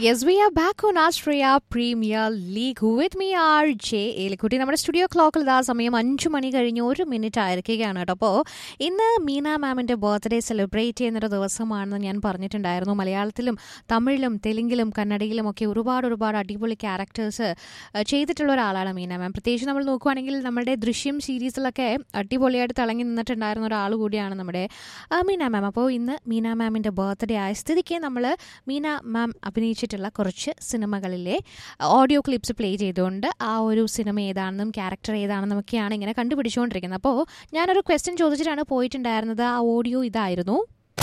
Yes, we are back on Australia Premier League with me, RJ Elikutty നമ്മുടെ studio ക്ലോക്കിൽ ഇതാ സമയം അഞ്ചു മണി കഴിഞ്ഞ് ഒരു മിനിറ്റ് ആയിരിക്കുകയാണ് കേട്ടോ അപ്പോൾ ഇന്ന് മീന മാമിൻ്റെ ബർത്ത്ഡേ സെലിബ്രേറ്റ് ചെയ്യുന്നൊരു ദിവസമാണെന്ന് ഞാൻ പറഞ്ഞിട്ടുണ്ടായിരുന്നു മലയാളത്തിലും തമിഴിലും തെലുങ്കിലും കന്നഡയിലും ഒക്കെ ഒരുപാട് ഒരുപാട് അടിപൊളി ക്യാരക്ടേഴ്സ് ചെയ്തിട്ടുള്ള ഒരാളാണ് മീന മാം പ്രത്യേകിച്ച് നമ്മൾ നോക്കുവാണെങ്കിൽ നമ്മുടെ ദൃശ്യം സീരീസിലൊക്കെ അടിപൊളിയായിട്ട് തിളങ്ങി നിന്നിട്ടുണ്ടായിരുന്ന ഒരാൾ കൂടിയാണ് നമ്മുടെ ആ, മീന മാം അപ്പോൾ ഇന്ന് മീന മാമിൻ്റെ ബർത്ത്ഡേ ആയ സ്ഥിതിക്ക് നമ്മൾ മീന മാം അഭിനയിച്ചിട്ടുള്ള കുറച്ച് സിനിമകളിലെ ഓഡിയോ ക്ലിപ്സ് പ്ലേ ചെയ്തുകൊണ്ട് ആ ഒരു സിനിമ ഏതാണെന്നും ക്യാരക്ടർ ഏതാണെന്നും ഒക്കെയാണ് ഇങ്ങനെ കണ്ടുപിടിച്ചുകൊണ്ടിരിക്കുന്നത് അപ്പോൾ ഞാനൊരു ക്വസ്റ്റ്യൻ ചോദിച്ചിട്ടാണ് പോയിട്ടുണ്ടായിരുന്നത് ആ ഓഡിയോ ഇതായിരുന്നു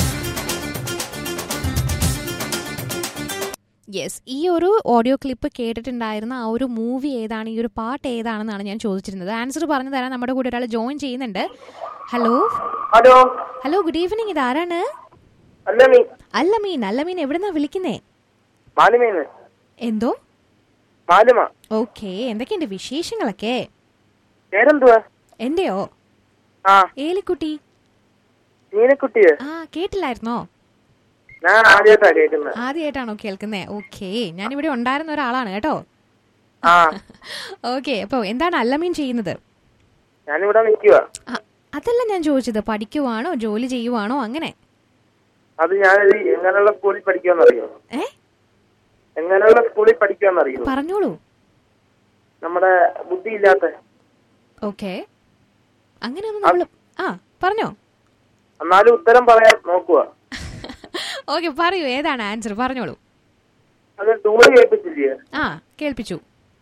യെസ് ഈ ഒരു ഓഡിയോ ക്ലിപ്പ് കേട്ടിട്ടുണ്ടായിരുന്ന ആ ഒരു മൂവി ഏതാണ് ഈ ഒരു പാട്ട് ഏതാണെന്നാണ് ഞാൻ ചോദിച്ചിരുന്നത് ആൻസർ പറഞ്ഞു തരാൻ നമ്മുടെ കൂടെ ഒരാൾ ജോയിൻ ചെയ്യുന്നുണ്ട് hello hello hello good evening ഇതാരാണ് അല്ല മീ അല്ല മീൻ അല്ല മീൻ എവിടെന്നാ വിളിക്കുന്നേ മാലിമേന്ന് എന്തോ മാലിമ ഓക്കെ എന്തൊക്കെയുണ്ട് വിശേഷങ്ങളൊക്കെ പേരെന്തുവാ എന്റെയോ ആ ഏലിക്കുട്ടി മീനക്കുട്ടിയെ ആ കേട്ടില്ലായിരുന്നോ ഞാൻ ആദ്യമായിട്ടാ കേൾക്കുന്നത് ആദ്യമായിട്ടാണോ കേൾക്കുന്നേ ഓക്കെ ഞാനിവിടെ ഉണ്ടായിരുന്ന ഒരാളാണ് കേട്ടോ ആ ഓക്കെ അപ്പൊ എന്താണ് അല്ലമീൻ ചെയ്യുന്നത് ഞാനിവിടെ നിൽക്കുക ആ, അതല്ല ഞാൻ ചോദിച്ചത് പഠിക്കുവാണോ ജോലി ചെയ്യുവാണോ അങ്ങനെ അത് ഞാനത് എങ്ങനെയുള്ള സ്കൂളിൽ പഠിക്കുമെന്നറിയോ ഏ എങ്ങനെയുള്ള സ്കൂളിൽ പഠിക്കുമെന്നറിയോ പറഞ്ഞോളൂ നമ്മുടെ ബുദ്ധിയില്ലാത്ത ഓക്കെ അങ്ങനെയൊന്നും നമ്മൾ ആ പറഞ്ഞോ എന്നാലും ഉത്തരം പറയാൻ നോക്കുക ഓക്കെ പറയൂ ഏതാണ് ആൻസർ പറഞ്ഞോളൂ അത് ടൂണ് കേൾപ്പിച്ചില്ലേ ആ കേൾപ്പിച്ചു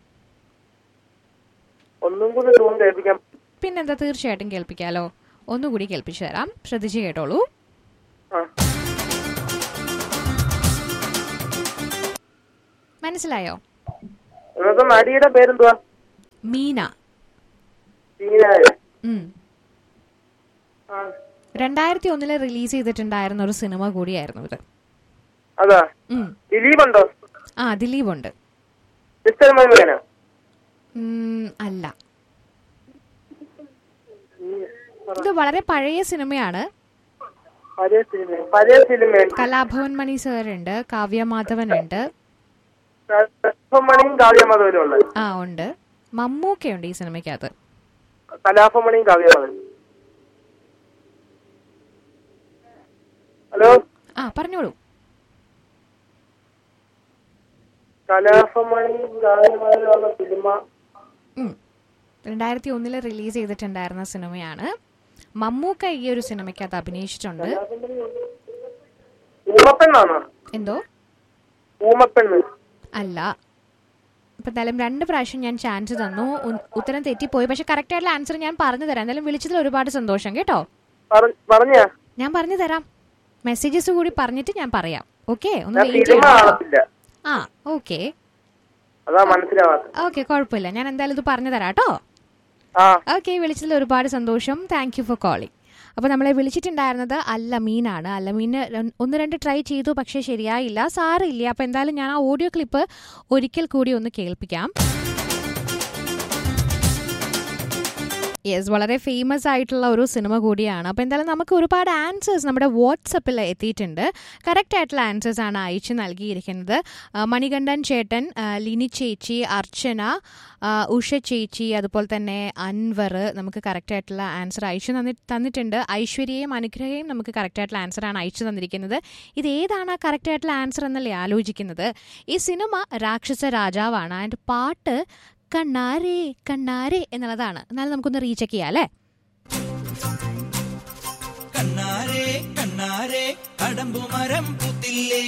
ഒന്നും കൂടി ടൂൺ കേൾപ്പിക്കാൻ പിന്നെന്താ തീർച്ചയായിട്ടും കേൾപ്പിക്കാലോ ഒന്നുകൂടി കേൾപ്പിച്ചു തരാം ശ്രദ്ധിച്ച് കേട്ടോളൂ ആ. മനസ്സിലായോ ഇന്നത്തെ നടിയുടെ പേരെന്തുവാ മീന സീനായ ഉം. രണ്ടായിരത്തി ഒന്നില് റിലീസ് ചെയ്തിട്ടുണ്ടായിരുന്ന ഒരു സിനിമ കൂടിയായിരുന്നു ഇത് അതാ ഉം. ദിലീപ് ഉണ്ടോ ആ ദിലീപ് ഉണ്ട് മിസ്റ്റർ മൈമേന ഉം, അല്ല ഇത് വളരെ പഴയ സിനിമയാണ് പഴയ സിനിമ പഴയ സിനിമ കലാഭവൻ മണി സാർ ഉണ്ട് കാവ്യ മാധവൻ ഉണ്ട് കലാഭമണിയും കാവ്യമതവനും ഉള്ളത് ആ ഉണ്ട് മമ്മൂക്കയുണ്ട് ഈ സിനിമയ്ക്കകത്ത് കലാഭമണിയും കാവ്യമതവൻ ഹലോ ആ പറഞ്ഞോളൂ കലാഭമണിയും കാവ്യമതവനും ഉള്ള സിനിമ ഉം. രണ്ടായിരത്തി ഒന്നില് റിലീസ് ചെയ്തിട്ടുണ്ടായിരുന്ന സിനിമയാണ് മമ്മൂക്ക ഈ ഒരു സിനിമയ്ക്കകത്ത് അഭിനയിച്ചിട്ടുണ്ട് ഊമപ്പെണ്ണാണോ എന്തോ ഊമപ്പെണ്ണ് അല്ല ഇപ്പൊ എന്തായാലും രണ്ട് പ്രാവശ്യം ഞാൻ ചാൻസ് തന്നു ഉ- ഉത്തരം തെറ്റിപ്പോയി പക്ഷെ കറക്റ്റ് ആയിട്ടുള്ള ആൻസർ ഞാൻ പറഞ്ഞു തരാം എന്തായാലും വിളിച്ചതിൽ ഒരുപാട് സന്തോഷം കേട്ടോ പറ- പറഞ്ഞാ ഞാൻ പറഞ്ഞു തരാം മെസ്സേജസ് കൂടി പറഞ്ഞിട്ട് ഞാൻ പറയാം ഓക്കെ ഒന്ന് ഞാൻ വെയിറ്റ് സിനിമ ചെയ്യണം കാണത്തില്ല ആ ഓക്കെ അതാ മനസ്സിലാവാത്ത ഓക്കെ കുഴപ്പമില്ല ഞാൻ എന്തായാലും ഇത് പറഞ്ഞു തരാം കേട്ടോ ആ ഓക്കെ വിളിച്ചതിൽ ഒരുപാട് സന്തോഷം താങ്ക് യു ഫോർ കോളിംഗ് അപ്പോൾ നമ്മളെ വിളിച്ചിട്ടുണ്ടായിരുന്നത് അല്ലമീനാണ് അല്ലമീന് ര- ഒന്ന് രണ്ട് ട്രൈ ചെയ്തു പക്ഷേ ശരിയായില്ല സാറില്ല അപ്പോൾ എന്തായാലും ഞാൻ ആ ഓഡിയോ ക്ലിപ്പ് ഒരിക്കൽ കൂടി ഒന്ന് കേൾപ്പിക്കാം യെസ് വളരെ ഫേമസ് ആയിട്ടുള്ള ഒരു സിനിമ കൂടിയാണ് അപ്പോൾ എന്തായാലും നമുക്ക് ഒരുപാട് ആൻസേഴ്സ് നമ്മുടെ വാട്സപ്പിൽ എത്തിയിട്ടുണ്ട് കറക്റ്റ് ആയിട്ടുള്ള ആൻസേഴ്സ് ആണ് അയച്ചു നൽകിയിരിക്കുന്നത് ആ, മണികണ്ഠൻ ചേട്ടൻ ആ, ലിനി ചേച്ചി അർച്ചന ആ, ഉഷ ചേച്ചി അതുപോലെ തന്നെ അൻവർ നമുക്ക് കറക്റ്റ് ആയിട്ടുള്ള ആൻസർ അയച്ചു തന്നി തന്നിട്ടുണ്ട് ഐശ്വര്യയും അനുഗ്രഹയും നമുക്ക് കറക്റ്റ് ആയിട്ടുള്ള ആൻസർ ആണ് അയച്ചു തന്നിരിക്കുന്നത് ഇത് ഏതാണ് ആ കറക്റ്റ് ആയിട്ടുള്ള ആൻസർ എന്നല്ലേ ആലോചിക്കുന്നത് ഈ സിനിമ രാക്ഷസ രാജാവാണ് ആൻഡ് പാട്ട് കണ്ണാരേ കണ്ണാരേ എന്നുള്ളതാണ് എന്നാലും നമുക്കൊന്ന് റീചെക്ക് ചെയ്യാം അല്ലേ കണ്ണാരേ കണ്ണാരേ കടമ്പുമരം പുത്തില്ലേ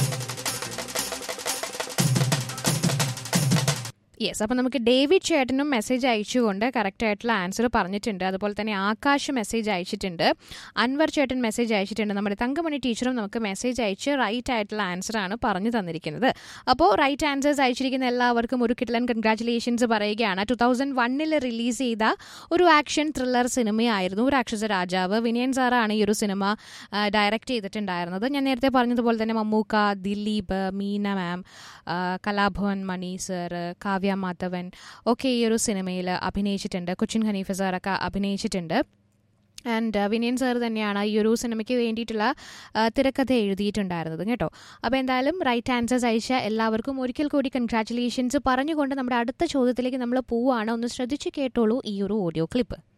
യെസ് അപ്പോൾ നമുക്ക് ഡേവിഡ് ചേട്ടനും മെസ്സേജ് അയച്ചുകൊണ്ട് കറക്റ്റ് ആയിട്ടുള്ള ആൻസർ പറഞ്ഞിട്ടുണ്ട് അതുപോലെ തന്നെ ആകാശ് മെസ്സേജ് അയച്ചിട്ടുണ്ട് അൻവർ ചേട്ടൻ മെസ്സേജ് അയച്ചിട്ടുണ്ട് നമ്മുടെ തങ്കമണി ടീച്ചറും നമുക്ക് മെസ്സേജ് അയച്ച് റൈറ്റ് ആയിട്ടുള്ള ആൻസർ ആണ് പറഞ്ഞു തന്നിരിക്കുന്നത് അപ്പോൾ റൈറ്റ് ആൻസേഴ്സ് അയച്ചിരിക്കുന്ന എല്ലാവർക്കും ഒരു കിട്ടലൻ കൺഗ്രാറ്റുലേഷൻസ് പറയുകയാണ് ടു തൗസൻഡ് വണ്ണിൽ റിലീസ് ചെയ്ത ഒരു ആക്ഷൻ ത്രില്ലർ സിനിമയായിരുന്നു രാക്ഷസ രാജാവ് വിനയൻ സാറാണ് ഈ ഒരു സിനിമ ഡയറക്റ്റ് ചെയ്തിട്ടുണ്ടായിരുന്നത് ഞാൻ നേരത്തെ പറഞ്ഞതുപോലെ തന്നെ മമ്മൂക്ക ദിലീപ് മീന മാം ആ, കലാഭവൻ മണി സർ കാവ്യ മാധവൻ ഒക്കെ ഈ ഒരു സിനിമയിൽ അഭിനയിച്ചിട്ടുണ്ട് കൊച്ചിൻ ഹനീഫ സാറൊക്കെ അഭിനയിച്ചിട്ടുണ്ട് ആൻഡ് വിനയൻ സാർ തന്നെയാണ് ഈ ഒരു സിനിമയ്ക്ക് വേണ്ടിയിട്ടുള്ള ആ, തിരക്കഥ എഴുതിയിട്ടുണ്ടായിരുന്നത് കേട്ടോ അപ്പോൾ എന്തായാലും റൈറ്റ് ആൻസേഴ്സ് അയച്ച എല്ലാവർക്കും ഒരിക്കൽ കൂടി കൺഗ്രാറ്റുലേഷൻസ് പറഞ്ഞുകൊണ്ട് നമ്മുടെ അടുത്ത ചോദ്യത്തിലേക്ക് നമ്മൾ പോവുകയാണ് ഒന്ന് ശ്രദ്ധിച്ച് കേട്ടോളൂ ഈ ഒരു ഓഡിയോ ക്ലിപ്പ്